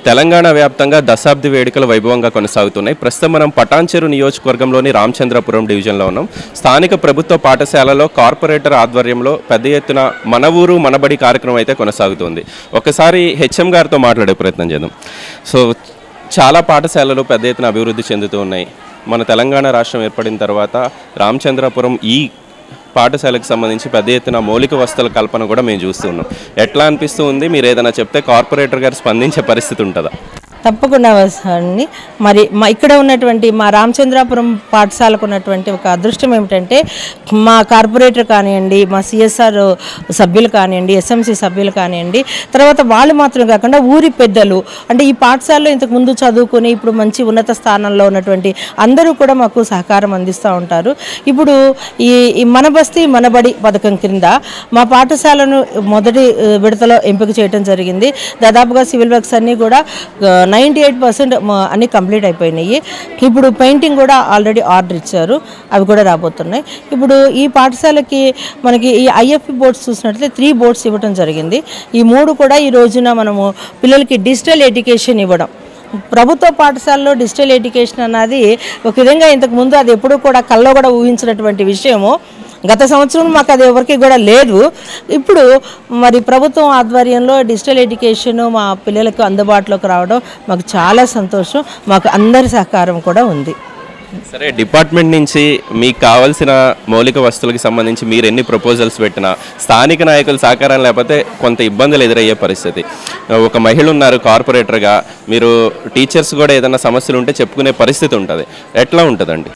తెలంగాణ వ్యాప్తంగా దశాబ్ది వేడుకలు వైభవంగా కొనసాగుతున్నాయి ప్రస్తుతం మనం పటాన్చెరు నియోజకవర్గంలోని రామచంద్రపురం డివిజన్లో ఉన్నాం స్థానిక ప్రభుత్వ పాఠశాలలో కార్పొరేటర్ ఆధ్వర్యంలో పెద్ద ఎత్తున మన ఊరు మనబడి కార్యక్రమం అయితే కొనసాగుతుంది ఒకసారి హెచ్ఎం గారితో మాట్లాడే ప్రయత్నం చేద్దాం సో చాలా పాఠశాలలు పెద్ద ఎత్తున అభివృద్ధి చెందుతూ ఉన్నాయి మన తెలంగాణ రాష్ట్రం ఏర్పడిన తర్వాత రామచంద్రపురం ఈ పాఠశాలకు సంబంధించి పెద్ద ఎత్తున మౌలిక వసతుల కల్పన కూడా మేము చూస్తున్నాం ఎట్లా అనిపిస్తూ ఉంది మీరు ఏదైనా చెప్తే కార్పొరేటర్ గారు స్పందించే పరిస్థితి ఉంటుందా తప్పకుండా వస్తానండి మరి మా ఇక్కడ ఉన్నటువంటి మా రామచంద్రాపురం పాఠశాలకు ఉన్నటువంటి ఒక అదృష్టం ఏమిటంటే మా కార్పొరేటర్ కానివ్వండి మా సిఎస్ఆర్ సభ్యులు కానివ్వండి ఎస్ఎంసి సభ్యులు కానివ్వండి తర్వాత వాళ్ళు మాత్రమే కాకుండా ఊరి పెద్దలు అంటే ఈ పాఠశాలలో ఇంతకు ముందు చదువుకొని ఇప్పుడు మంచి ఉన్నత స్థానంలో ఉన్నటువంటి అందరూ కూడా మాకు సహకారం అందిస్తూ ఉంటారు ఇప్పుడు ఈ ఈ మన బస్తీ మనబడి పథకం క్రింద మా పాఠశాలను మొదటి ఆ, విడతలో ఎంపిక చేయడం జరిగింది దాదాపుగా సివిల్ వర్క్స్ అన్నీ కూడా నైంటీ ఎయిట్ పర్సెంట్ అన్నీ కంప్లీట్ అయిపోయినాయి ఇప్పుడు పెయింటింగ్ కూడా ఆల్రెడీ ఆర్డర్ ఇచ్చారు అవి కూడా రాబోతున్నాయి ఇప్పుడు ఈ పాఠశాలకి మనకి ఈ ఐఎఫ్పి బోర్డ్స్ చూసినట్లయితే త్రీ బోర్డ్స్ ఇవ్వడం జరిగింది ఈ మూడు కూడా ఈ రోజున మనము పిల్లలకి డిజిటల్ ఎడ్యుకేషన్ ఇవ్వడం ప్రభుత్వ పాఠశాలలో డిజిటల్ ఎడ్యుకేషన్ అన్నది ఒక విధంగా ఇంతకు ముందు అది ఎప్పుడూ కూడా కల్లో కూడా ఊహించినటువంటి విషయము గత సంవత్సరం మాకు అది ఎవరికి కూడా లేదు ఇప్పుడు మరి ప్రభుత్వం ఆధ్వర్యంలో డిజిటల్ ఎడ్యుకేషన్ మా పిల్లలకు అందుబాటులోకి రావడం మాకు చాలా సంతోషం మాకు అందరి సహకారం కూడా ఉంది సరే డిపార్ట్మెంట్ నుంచి మీకు కావాల్సిన మౌలిక వస్తువులకు సంబంధించి మీరు ఎన్ని ప్రపోజల్స్ పెట్టినా స్థానిక నాయకుల సహకారం లేకపోతే కొంత ఇబ్బందులు ఎదురయ్యే పరిస్థితి ఒక మహిళ ఉన్నారు కార్పొరేటర్గా మీరు టీచర్స్ కూడా ఏదైనా సమస్యలు ఉంటే చెప్పుకునే పరిస్థితి ఉంటుంది ఎట్లా ఉంటుందండి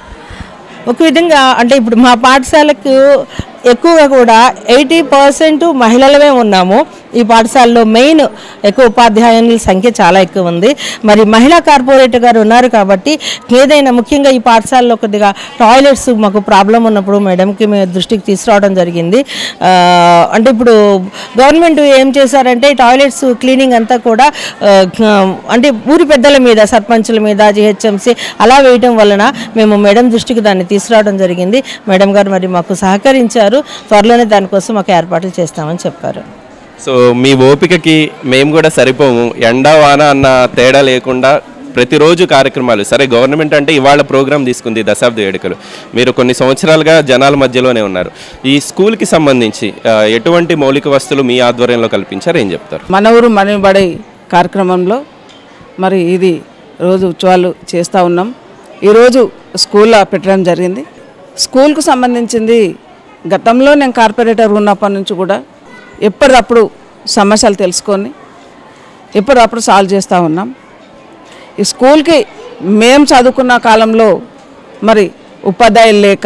ఒక విధంగా అంటే ఇప్పుడు మా పాఠశాలకు ఎక్కువగా కూడా ఎయిటీ పర్సెంట్ మహిళలమే ఉన్నాము ఈ పాఠశాలలో మెయిన్ ఎక్కువ ఉపాధ్యాయుల సంఖ్య చాలా ఎక్కువ ఉంది మరి మహిళా కార్పొరేటర్ గారు ఉన్నారు కాబట్టి ఏదైనా ముఖ్యంగా ఈ పాఠశాలలో కొద్దిగా టాయిలెట్స్ మాకు ప్రాబ్లం ఉన్నప్పుడు మేడంకి మేము దృష్టికి తీసుకురావడం జరిగింది ఆ, అంటే ఇప్పుడు గవర్నమెంట్ ఏం చేశారంటే టాయిలెట్స్ క్లీనింగ్ అంతా కూడా ఆ, అంటే ఊరి పెద్దల మీద సర్పంచుల మీద జిహెచ్ఎంసీ అలా వేయటం వలన మేము మేడం దృష్టికి దాన్ని తీసుకురావడం జరిగింది మేడం గారు మరి మాకు సహకరించారు త్వరలోనే దానికోసం మాకు ఏర్పాట్లు చేస్తామని చెప్పారు సో మీ ఓపికకి మేము కూడా సరిపోము ఎండ వాన అన్న తేడా లేకుండా ప్రతిరోజు కార్యక్రమాలు సరే గవర్నమెంట్ అంటే ఇవాళ ప్రోగ్రామ్ తీసుకుంది దశాబ్ది వేడుకలు మీరు కొన్ని సంవత్సరాలుగా జనాల మధ్యలోనే ఉన్నారు ఈ స్కూల్కి సంబంధించి ఆ, ఎటువంటి మౌలిక వస్తువులు మీ ఆధ్వర్యంలో కల్పించారు ఏం చెప్తారు మన ఊరు మనబడి కార్యక్రమంలో మరి ఇది రోజు ఉత్సవాలు చేస్తూ ఉన్నాం ఈరోజు స్కూల్లో పెట్టడం జరిగింది స్కూల్కు సంబంధించింది గతంలో నేను కార్పొరేటర్ ఉన్నప్పటి నుంచి కూడా ఎప్పటికప్పుడు సమస్యలు తెలుసుకొని ఎప్పటికప్పుడు సాల్వ్ చేస్తూ ఉన్నాం ఈ స్కూల్కి మేము చదువుకున్న కాలంలో మరి ఉపాధ్యాయులు లేక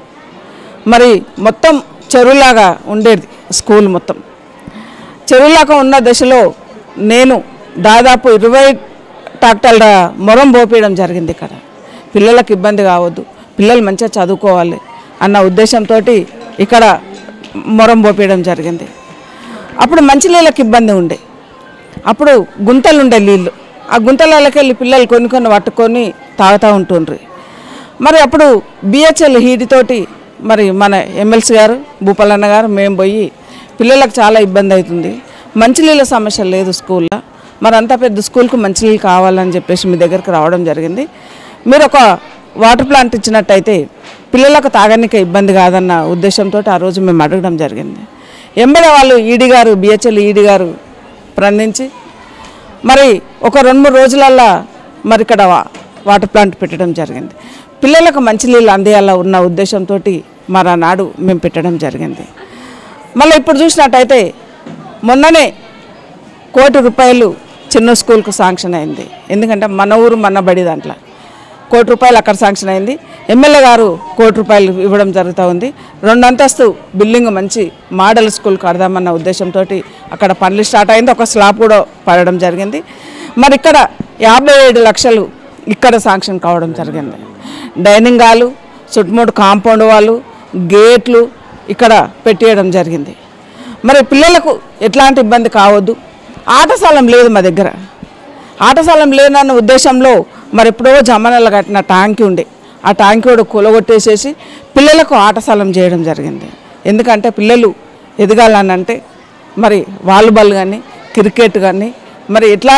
మరి మొత్తం చెరువులాగా ఉండేది స్కూల్ మొత్తం చెరువులాగా ఉన్న దశలో నేను దాదాపు ఇరవై ట్రాక్టర్ల మొరం పోపేయడం జరిగింది ఇక్కడ పిల్లలకు ఇబ్బంది కావద్దు పిల్లలు మంచిగా చదువుకోవాలి అన్న ఉద్దేశంతో ఇక్కడ మొరం పోపేయడం జరిగింది అప్పుడు మంచినీళ్ళకి ఇబ్బంది ఉండే అప్పుడు గుంతలు ఉండే నీళ్ళు ఆ గుంతలకి వెళ్ళి పిల్లలు కొన్ని కొన్ని పట్టుకొని తాగుతూ ఉంటుండ్రి మరి అప్పుడు బిహెచ్ఎల్ హీటితోటి మరి మన ఎమ్మెల్సీ గారు భూపాలన్న గారు మేము పోయి పిల్లలకు చాలా ఇబ్బంది అవుతుంది మంచినీళ్ళ సమస్య లేదు స్కూల్లో మరి అంత పెద్ద స్కూల్కు మంచినీళ్ళు కావాలని చెప్పేసి మీ దగ్గరికి రావడం జరిగింది మీరు ఒక వాటర్ ప్లాంట్ ఇచ్చినట్టయితే పిల్లలకు తాగడానికి ఇబ్బంది కాదన్న ఉద్దేశంతో ఆ రోజు మేము అడగడం జరిగింది ఎంబడే వాళ్ళు ఈడీ గారు బిహెచ్ఎల్ ఈడీ గారు స్పందించి మరి ఒక రెండు మూడు రోజులల్లా మరి ఇక్కడ వా- వాటర్ ప్లాంట్ పెట్టడం జరిగింది పిల్లలకు మంచినీళ్ళు అందేయాల ఉన్న ఉద్దేశంతో మరి ఆనాడు మేము పెట్టడం జరిగింది మళ్ళీ ఇప్పుడు చూసినట్టయితే మొన్ననే కోటి రూపాయలు చిన్న స్కూల్కు శాంక్షన్ అయింది ఎందుకంటే మన ఊరు మన బడి దాంట్లో కోటి రూపాయలు అక్కడ శాంక్షన్ అయింది ఎమ్మెల్యే గారు కోటి రూపాయలు ఇవ్వడం జరుగుతూ ఉంది రెండు అంతస్తు బిల్డింగ్ మంచి మోడల్ స్కూల్ కడదామన్న ఉద్దేశంతో అక్కడ పనులు స్టార్ట్ అయింది ఒక స్లాబ్ కూడా పడడం జరిగింది మరి ఇక్కడ యాభై ఏడు లక్షలు ఇక్కడ శాంక్షన్ కావడం జరిగింది డైనింగ్ హాలు చుట్టుముట్టు కాంపౌండ్ వాళ్ళు గేట్లు ఇక్కడ పెట్టేయడం జరిగింది మరి పిల్లలకు ఎట్లాంటి ఇబ్బంది కావద్దు ఆట స్థలం లేదు మా దగ్గర ఆట స్థలం లేనన్న ఉద్దేశంలో మరి ఎప్పుడో జమానాలు కట్టిన ట్యాంక్ ఉండే ఆ ట్యాంక్ కూడా కూలగొట్టేసేసి పిల్లలకు ఆట స్థలం చేయడం జరిగింది ఎందుకంటే పిల్లలు ఎదగాలని అంటే మరి వాలీబాల్ కానీ క్రికెట్ కానీ మరి ఎట్లాంటి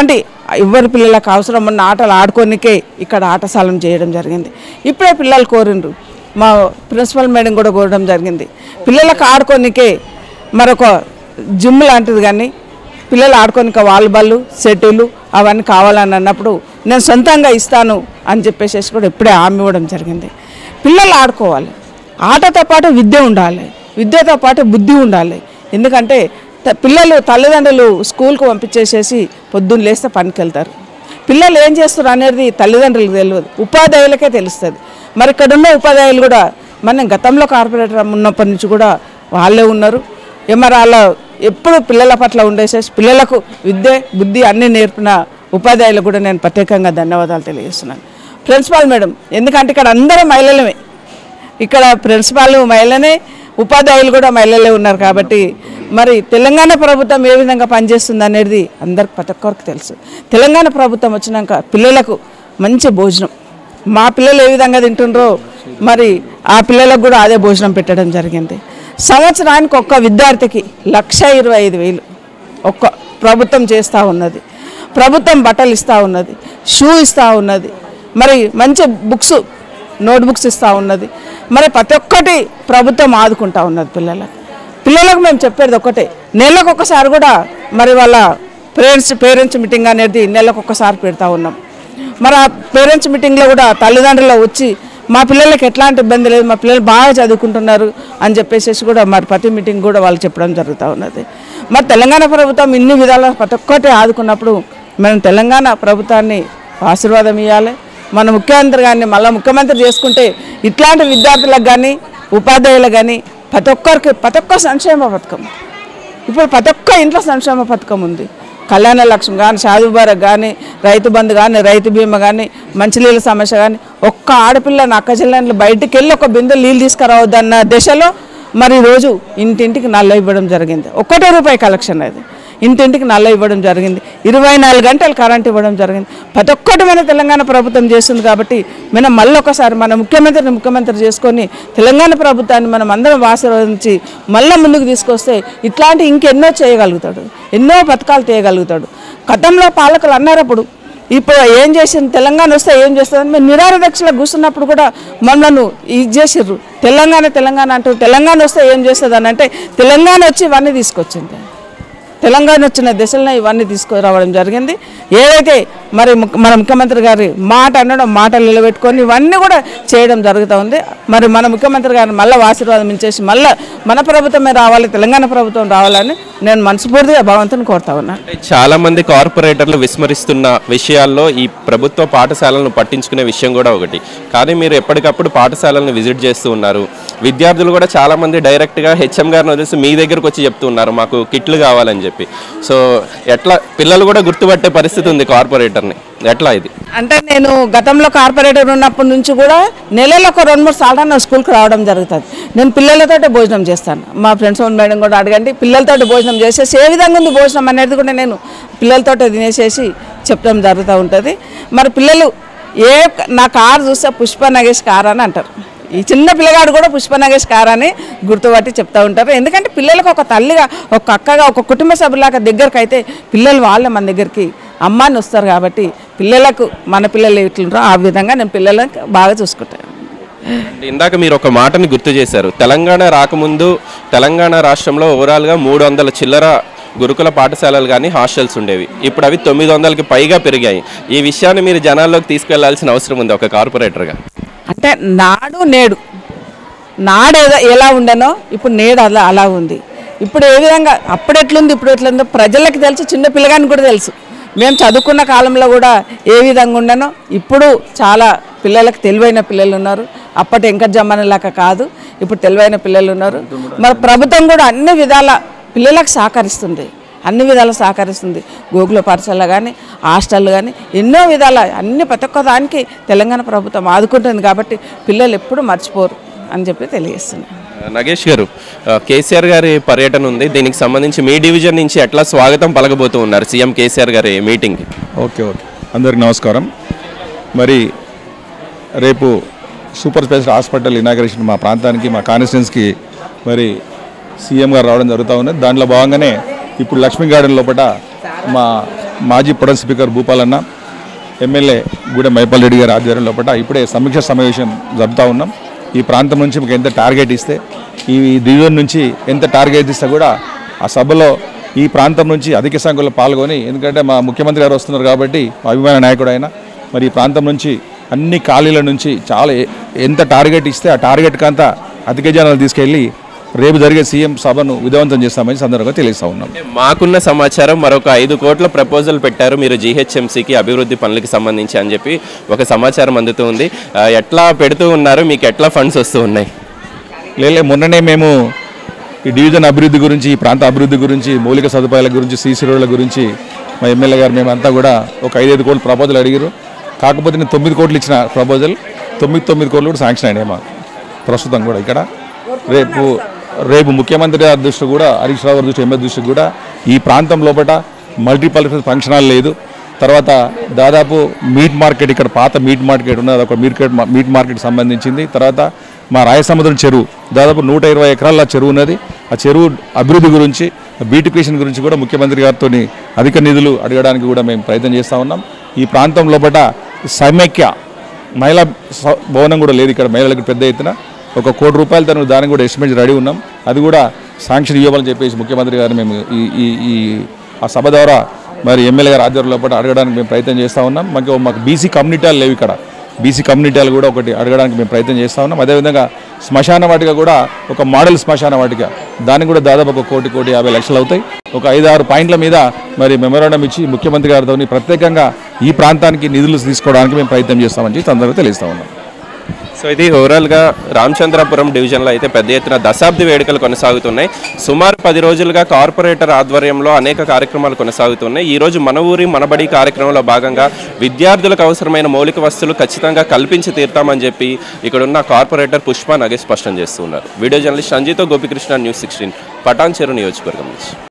ఎవరి పిల్లలకు అవసరం ఉన్న ఆటలు ఆడుకోనికే ఇక్కడ ఆటశాలను చేయడం జరిగింది ఇప్పుడే పిల్లలు కోరిండ్రు మా ప్రిన్సిపల్ మేడం కూడా కోరడం జరిగింది పిల్లలకు ఆడుకోనికే మరొక జిమ్ లాంటిది కానీ పిల్లలు ఆడుకోనిక వాలీబాల్ సెటిల్ అవన్నీ కావాలని అన్నప్పుడు నేను సొంతంగా ఇస్తాను అని చెప్పేసి కూడా ఇప్పుడే హామీ ఇవ్వడం జరిగింది పిల్లలు ఆడుకోవాలి ఆటతో పాటు విద్య ఉండాలి విద్యతో పాటు బుద్ధి ఉండాలి ఎందుకంటే త- పిల్లలు తల్లిదండ్రులు స్కూల్కి పంపించేసేసి పొద్దున్న లేస్తే పనికి వెళ్తారు పిల్లలు ఏం చేస్తారు అనేది తల్లిదండ్రులకు తెలియదు ఉపాధ్యాయులకే తెలుస్తుంది మరి ఇక్కడ ఉన్న ఉపాధ్యాయులు కూడా మనం గతంలో కార్పొరేటర్ ఉన్నప్పటి నుంచి కూడా వాళ్ళే ఉన్నారు మరి వాళ్ళ ఎప్పుడు పిల్లల పట్ల ఉండేసేసి పిల్లలకు విద్య బుద్ధి అన్నీ నేర్పిన ఉపాధ్యాయులకు కూడా నేను ప్రత్యేకంగా ధన్యవాదాలు తెలియజేస్తున్నాను ప్రిన్సిపాల్ మేడం ఎందుకంటే ఇక్కడ అందరూ మహిళలమే ఇక్కడ ప్రిన్సిపాల్ మహిళనే ఉపాధ్యాయులు కూడా మహిళలే ఉన్నారు కాబట్టి మరి తెలంగాణ ప్రభుత్వం ఏ విధంగా పనిచేస్తుంది అనేది అందరికి ప్రతి ఒక్కరికి తెలుసు తెలంగాణ ప్రభుత్వం వచ్చినాక పిల్లలకు మంచి భోజనం మా పిల్లలు ఏ విధంగా తింటుండ్రో మరి ఆ పిల్లలకు కూడా అదే భోజనం పెట్టడం జరిగింది సంవత్సరానికి ఒక్క విద్యార్థికి లక్ష ఇరవై ఐదు వేలు ఒక్క ప్రభుత్వం చేస్తూ ఉన్నది ప్రభుత్వం బట్టలు ఇస్తూ ఉన్నది షూ ఇస్తూ ఉన్నది మరి మంచి బుక్స్ నోట్ బుక్స్ ఇస్తూ ఉన్నది మరి ప్రతి ఒక్కటి ప్రభుత్వం ఆదుకుంటా ఉన్నది పిల్లలకు పిల్లలకు మేము చెప్పేది ఒకటే నెలకు ఒకసారి కూడా మరి వాళ్ళ పేరెంట్స్ పేరెంట్స్ మీటింగ్ అనేది నెలకు ఒకసారి పెడతా ఉన్నాం మరి ఆ పేరెంట్స్ మీటింగ్లో కూడా తల్లిదండ్రులు వచ్చి మా పిల్లలకి ఎట్లాంటి ఇబ్బంది లేదు మా పిల్లలు బాగా చదువుకుంటున్నారు అని చెప్పేసి కూడా మరి ప్రతి మీటింగ్ కూడా వాళ్ళు చెప్పడం జరుగుతూ ఉన్నది మరి తెలంగాణ ప్రభుత్వం ఇన్ని విధాల ప్రతి ఒక్కటి ఆదుకున్నప్పుడు మనం తెలంగాణ ప్రభుత్వాన్ని ఆశీర్వాదం ఇవ్వాలి మన ముఖ్యమంత్రి గారిని మళ్ళీ ముఖ్యమంత్రి చేసుకుంటే ఇట్లాంటి విద్యార్థులకు కానీ ఉపాధ్యాయులకు కానీ ప్రతి ఒక్కరికి ప్రతి ఒక్క సంక్షేమ పథకం ఇప్పుడు ప్రతి ఒక్క ఇంట్లో సంక్షేమ పథకం ఉంది కళ్యాణ లక్ష్మి కానీ షాదు బారక్ కానీ రైతు బంధు కానీ రైతు బీమా కానీ మంచినీళ్ళ సమస్య కానీ ఒక్క ఆడపిల్ల అక్క చెల్లెళ్ళు బయటికి వెళ్ళి ఒక బిందె నీళ్ళు తీసుకురావద్దన్న దశలో మరి రోజు ఇంటింటికి నల్ల ఇవ్వడం జరిగింది ఒక్కటే రూపాయి కలెక్షన్ అది ఇంటింటికి నల్ల ఇవ్వడం జరిగింది ఇరవై నాలుగు గంటలు కరెంట్ ఇవ్వడం జరిగింది ప్రతి ఒక్కటి మన తెలంగాణ ప్రభుత్వం చేస్తుంది కాబట్టి మనం మళ్ళీ ఒకసారి మన ముఖ్యమంత్రిని ముఖ్యమంత్రి చేసుకొని తెలంగాణ ప్రభుత్వాన్ని మనం అందరం ఆశీర్వదించి మళ్ళీ ముందుకు తీసుకొస్తే ఇట్లాంటి ఇంకెన్నో చేయగలుగుతాడు ఎన్నో పథకాలు తీయగలుగుతాడు గతంలో పాలకులు అన్నారు అప్పుడు ఇప్పుడు ఏం చేసింది తెలంగాణ వస్తే ఏం చేస్తుందని మేము నిరార దీక్షలో కూర్చున్నప్పుడు కూడా మమ్మల్ని ఇది చేసిర్రు తెలంగాణ తెలంగాణ అంటూ తెలంగాణ వస్తే ఏం చేస్తుంది అని అంటే తెలంగాణ వచ్చి ఇవన్నీ తీసుకొచ్చింది తెలంగాణ వచ్చిన దశలను ఇవన్నీ తీసుకురావడం జరిగింది ఏదైతే మరి ముఖ్య- మన ముఖ్యమంత్రి గారి మాట అనడం మాటలు నిలబెట్టుకొని ఇవన్నీ కూడా చేయడం జరుగుతూ ఉంది మరి మన ముఖ్యమంత్రి గారిని మళ్ళీ ఆశీర్వాదం ఇచ్చేసి మళ్ళీ మన ప్రభుత్వమే రావాలి తెలంగాణ ప్రభుత్వం రావాలని నేను మనస్ఫూర్తిగా భగవంతుని కోరుతా ఉన్నాను అంటే చాలా మంది కార్పొరేటర్లు విస్మరిస్తున్న విషయాల్లో ఈ ప్రభుత్వ పాఠశాలలను పట్టించుకునే విషయం కూడా ఒకటి కానీ మీరు ఎప్పటికప్పుడు పాఠశాలలను విజిట్ చేస్తూ ఉన్నారు విద్యార్థులు కూడా చాలా మంది డైరెక్ట్గా హెచ్ఎం గారిని వదిలేసి మీ దగ్గరకు వచ్చి చెప్తూ ఉన్నారు మాకు కిట్లు కావాలని చెప్పి సో ఎట్లా పిల్లలు కూడా గుర్తుపట్టే పరిస్థితి ఉంది కార్పొరేటర్ని ఎట్లా ఇది అంటే నేను గతంలో కార్పొరేటర్ ఉన్నప్పటి నుంచి కూడా నెలలో ఒక రెండు మూడు సార్లు నా స్కూల్కి రావడం జరుగుతుంది నేను పిల్లలతోటి భోజనం చేస్తాను మా ఫ్రెండ్స్ మేడం కూడా అడగండి పిల్లలతోటి భోజనం చేసేసి ఏ విధంగా ఉంది భోజనం అనేది కూడా నేను పిల్లలతో తినేసేసి చెప్పడం జరుగుతూ ఉంటుంది మరి పిల్లలు ఏ నా కారు చూస్తే పుష్ప నగేష్ కార్ అని అంటారు ఈ చిన్న పిల్లగాడు కూడా పుష్ప నగేష్ కార్ అని గుర్తుపట్టి చెప్తూ ఉంటారు ఎందుకంటే పిల్లలకు ఒక తల్లిగా ఒక అక్కగా ఒక కుటుంబ సభ్యులాగా దగ్గరికి అయితే పిల్లలు వాళ్ళే మన దగ్గరికి అమ్మాని వస్తారు కాబట్టి పిల్లలకు మన పిల్లలు ఎట్లుంటారో ఆ విధంగా నేను పిల్లలకు బాగా చూసుకుంటాను ఇందాక మీరు ఒక మాటని గుర్తు చేశారు తెలంగాణ రాకముందు తెలంగాణ రాష్ట్రంలో ఓవరాల్గా మూడు వందల చిల్లర గురుకుల పాఠశాలలు కానీ హాస్టల్స్ ఉండేవి ఇప్పుడు అవి తొమ్మిది వందలకి పైగా పెరిగాయి ఈ విషయాన్ని మీరు జనాల్లోకి తీసుకెళ్లాల్సిన అవసరం ఉంది ఒక కార్పొరేటర్గా అంటే నాడు నేడు నాడు ఏదో ఎలా ఉండనో ఇప్పుడు నేడు అలా అలా ఉంది ఇప్పుడు ఏ విధంగా అప్పుడు ఎట్లుంది ఇప్పుడు ఎట్లుందో ప్రజలకు తెలుసు చిన్న పిల్లగానికి కూడా తెలుసు మేము చదువుకున్న కాలంలో కూడా ఏ విధంగా ఉండనో ఇప్పుడు చాలా పిల్లలకు తెలివైన పిల్లలు ఉన్నారు అప్పటి వెంకట జమానలాగా కాదు ఇప్పుడు తెలివైన పిల్లలు ఉన్నారు మరి ప్రభుత్వం కూడా అన్ని విధాల పిల్లలకు సహకరిస్తుంది అన్ని విధాలు సహకరిస్తుంది గోకుల పాఠశాల కానీ హాస్టల్ కానీ ఎన్నో విధాల అన్ని ప్రతి ఒక్క దానికి తెలంగాణ ప్రభుత్వం ఆదుకుంటుంది కాబట్టి పిల్లలు ఎప్పుడు మర్చిపోరు అని చెప్పి తెలియజేస్తున్నాను నగేష్ గారు ఆ, కేసీఆర్ గారి పర్యటన ఉంది దీనికి సంబంధించి మీ డివిజన్ నుంచి ఎట్లా స్వాగతం పలకబోతూ ఉన్నారు సీఎం కేసీఆర్ గారి మీటింగ్కి ఓకే ఓకే అందరికి నమస్కారం మరి రేపు సూపర్ స్పెషల్ హాస్పిటల్ ఇనాగరేషన్ మా ప్రాంతానికి మా కాన్స్టిట్యున్స్కి మరి సీఎం గారు రావడం జరుగుతూ ఉన్నది దాంట్లో భాగంగానే ఇప్పుడు లక్ష్మీ గార్డెన్ లోపల మా మాజీ పొడన్ స్పీకర్ భూపాలన్న ఎమ్మెల్యే గూడెం మైపాల్ రెడ్డి గారి ఆధ్వర్యం లోపల ఇప్పుడే సమీక్ష సమావేశం జరుపుతూ ఉన్నాం ఈ ప్రాంతం నుంచి మీకు ఎంత టార్గెట్ ఇస్తే ఈ డివిజన్ నుంచి ఎంత టార్గెట్ ఇస్తే కూడా ఆ సభలో ఈ ప్రాంతం నుంచి అధిక సంఖ్యలో పాల్గొని ఎందుకంటే మా ముఖ్యమంత్రి గారు వస్తున్నారు కాబట్టి మా అభిమాన నాయకుడు ఆయన మరి ఈ ప్రాంతం నుంచి అన్ని ఖాళీల నుంచి చాలా ఎ- ఎంత టార్గెట్ ఇస్తే ఆ టార్గెట్కి అంతా అధిక జనాలు తీసుకెళ్ళి రేపు జరిగే సీఎం సభను విధవంతం చేస్తామని సందర్భంగా తెలియజేస్తా ఉన్నాం మాకున్న సమాచారం మరొక ఐదు కోట్ల ప్రపోజల్ పెట్టారు మీరు జీహెచ్ఎంసీకి అభివృద్ధి పనులకి సంబంధించి అని చెప్పి ఒక సమాచారం అందుతూ ఉంది ఆ, ఎట్లా పెడుతూ ఉన్నారు మీకు ఎట్లా ఫండ్స్ వస్తూ ఉన్నాయి లేలే మొన్ననే మేము ఈ డివిజన్ అభివృద్ధి గురించి ఈ ప్రాంత అభివృద్ధి గురించి మౌలిక సదుపాయాల గురించి సీసీ రోడ్ల గురించి మా ఎమ్మెల్యే గారు మేమంతా కూడా ఒక ఐదైదు కోట్ల ప్రపోజల్ అడిగారు కాకపోతే నేను తొమ్మిది కోట్లు ఇచ్చిన ప్రపోజల్ తొమ్మిది తొమ్మిది కోట్లు కూడా శాంక్షన్ అయినాయి మాకు ప్రస్తుతం కూడా ఇక్కడ రేపు రేపు ముఖ్యమంత్రి గారి దృష్టి కూడా హరీష్ రావు గారి దృష్టి ఎంఎస్ దృష్టి కూడా ఈ ప్రాంతం లోపల మల్టీపర్పస్ ఫంక్షన్ హాల్ లేదు తర్వాత దాదాపు మీట్ మార్కెట్ ఇక్కడ పాత మీట్ మార్కెట్ ఉన్నది ఒక మీట్ మీట్ మార్కెట్ సంబంధించింది తర్వాత మా రాయసముద్రం చెరువు దాదాపు నూట ఇరవై ఎకరాల చెరువు ఉన్నది ఆ చెరువు అభివృద్ధి గురించి బ్యూటిఫికేషన్ గురించి కూడా ముఖ్యమంత్రి గారితో అధిక నిధులు అడగడానికి కూడా మేము ప్రయత్నం చేస్తూ ఉన్నాం ఈ ప్రాంతం లోపల సమైక్య మహిళా స- భవనం కూడా లేదు ఇక్కడ మహిళలకు పెద్ద ఎత్తున ఒక కోటి రూపాయలు తను దానికి కూడా ఎస్టిమేట్ రెడీ ఉన్నాం అది కూడా శాంక్షన్ ఇవ్వాలని చెప్పేసి ముఖ్యమంత్రి గారు మేము ఈ ఈ ఈ ఆ సభ ద్వారా మరి ఎమ్మెల్యే గారి ఆధ్వర్యంలో లోపల అడగడానికి మేము ప్రయత్నం చేస్తూ ఉన్నాం మాకు మాకు బీసీ కమ్యూనిటీలు లేవు ఇక్కడ బీసీ కమ్యూనిటీలు కూడా ఒకటి అడగడానికి మేము ప్రయత్నం చేస్తూ ఉన్నాం అదేవిధంగా శ్మశాన వాటిక కూడా ఒక మోడల్ శ్మశాన వాటిక దానికి కూడా దాదాపు ఒక కోటి కోటి యాభై లక్షలు అవుతాయి ఒక ఐదు ఆరు పాయింట్ల మీద మరి మెమోరాండం ఇచ్చి ముఖ్యమంత్రి గారితో ప్రత్యేకంగా ఈ ప్రాంతానికి నిధులు తీసుకోవడానికి మేము ప్రయత్నం చేస్తామని చెప్పి తొందరగా తెలియస్తా ఉన్నాం సో ఇది ఓవరాల్గా రామచంద్రపురం డివిజన్లో అయితే పెద్ద ఎత్తున దశాబ్ది వేడుకలు కొనసాగుతున్నాయి సుమారు పది రోజులుగా కార్పొరేటర్ ఆధ్వర్యంలో అనేక కార్యక్రమాలు కొనసాగుతున్నాయి ఈ రోజు మన ఊరి మనబడి కార్యక్రమంలో భాగంగా విద్యార్థులకు అవసరమైన మౌలిక వస్తువులు ఖచ్చితంగా కల్పించి తీరుతామని చెప్పి ఇక్కడున్న కార్పొరేటర్ పుష్ప నగేష్ స్పష్టం చేస్తున్నారు వీడియో జర్నలిస్ట్ సంజీతో గోపికృష్ణ న్యూస్ సిక్స్టీన్ పటాన్చెరు నియోజకవర్గం నుంచి